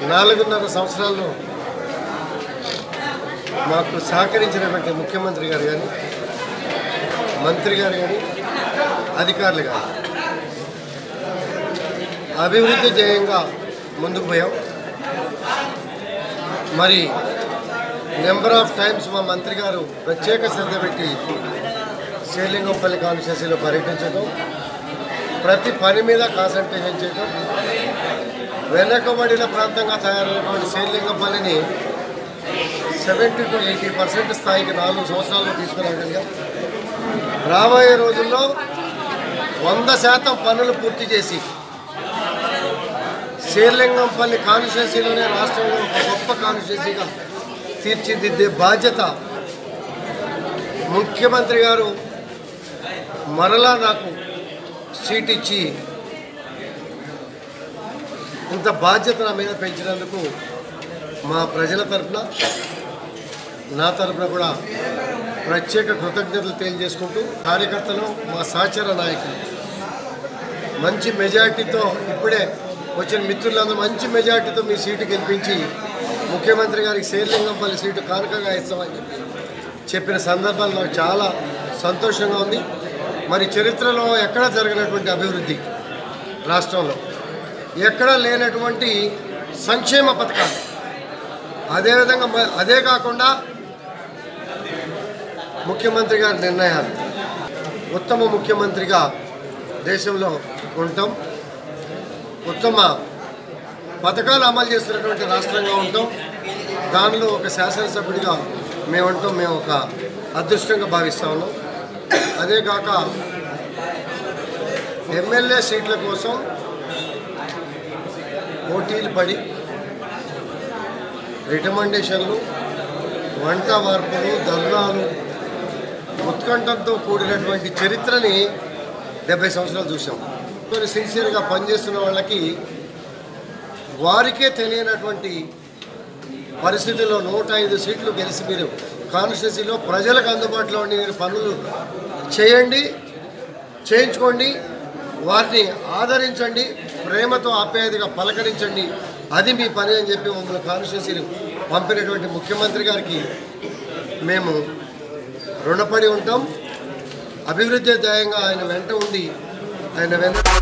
నాలుగున్నర సంవత్సరాల్లో మాకు సహకరించినటువంటి ముఖ్యమంత్రి గారు కానీ మంత్రి గారు కానీ అధికారులు కానీ అభివృద్ధి ధ్యేయంగా ముందుకు పోయాం మరి నెంబర్ ఆఫ్ టైమ్స్ మా మంత్రి గారు ప్రత్యేక శ్రద్ధ పెట్టి శ్రీలింగంపల్లి కాన్స్టిట్యూన్సీలో పర్యటించడం ప్రతి పని మీద కాన్సన్ట్రేషన్ చేయడం వెనకబడిన ప్రాంతంగా తయారైనటువంటి శ్రీలింగంపల్లిని సెవెంటీ టు ఎయిటీ పర్సెంట్ స్థాయికి నాలుగు సంవత్సరాల్లో తీసుకురాగలిగాం రాబోయే రోజుల్లో వంద శాతం పనులు పూర్తి చేసి శ్రీలింగంపల్లి కాన్స్టిట్యున్సీలోనే రాష్ట్రంలో ఒక గొప్ప కాన్స్టిట్యున్సీగా తీర్చిదిద్దే బాధ్యత ముఖ్యమంత్రి గారు మరలా నాకు సీట్ ఇచ్చి ఇంత బాధ్యత నా మీద పెంచినందుకు మా ప్రజల తరఫున నా తరఫున కూడా ప్రత్యేక కృతజ్ఞతలు తెలియజేసుకుంటూ కార్యకర్తలు మా సహచర నాయకులు మంచి మెజార్టీతో ఇప్పుడే వచ్చిన మిత్రులందరూ మంచి మెజార్టీతో మీ సీటు గెలిపించి ముఖ్యమంత్రి గారికి శేర్లింగంపల్లి సీటు కానుకగా ఇస్తామని చెప్పి చెప్పిన సందర్భాలు నాకు చాలా సంతోషంగా ఉంది మరి చరిత్రలో ఎక్కడా జరిగినటువంటి అభివృద్ధి రాష్ట్రంలో ఎక్కడా లేనటువంటి సంక్షేమ పథకాలు అదేవిధంగా మ- అదే కాకుండా ముఖ్యమంత్రి గారి నిర్ణయాలు ఉత్తమ ముఖ్యమంత్రిగా దేశంలో ఉంటాం ఉత్తమ పథకాలు అమలు చేస్తున్నటువంటి రాష్ట్రంగా ఉంటాం దానిలో ఒక శాసనసభ్యుడిగా మేము ఉంటాం మేము ఒక అదృష్టంగా భావిస్తా ఉన్నాం అదే కాక ఎమ్మెల్యే సీట్ల కోసం పోటీలు పడి రికమెండేషన్లు వంట వార్పులు ధర్నాలు ఉత్కంఠంతో కూడినటువంటి చరిత్రని డెబ్బై సంవత్సరాలు చూసాం కొన్ని సిన్సియర్గా పనిచేస్తున్న వాళ్ళకి వారికే తెలియనటువంటి పరిస్థితుల్లో నూట ఐదు సీట్లు గెలిచి మీరు కాన్స్టిట్యూన్సీలో ప్రజలకు అందుబాటులో ఉండి మీరు పనులు చేయండి చేయించుకోండి వారిని ఆదరించండి ప్రేమతో ఆప్యాయతగా పలకరించండి అది మీ పని అని చెప్పి మమ్మల్ని కాన్స్టిట్యూన్సీని పంపినటువంటి ముఖ్యమంత్రి గారికి మేము రుణపడి ఉంటాం అభివృద్ధి ధ్యేయంగా ఆయన వెంట ఉండి ఆయన వెంట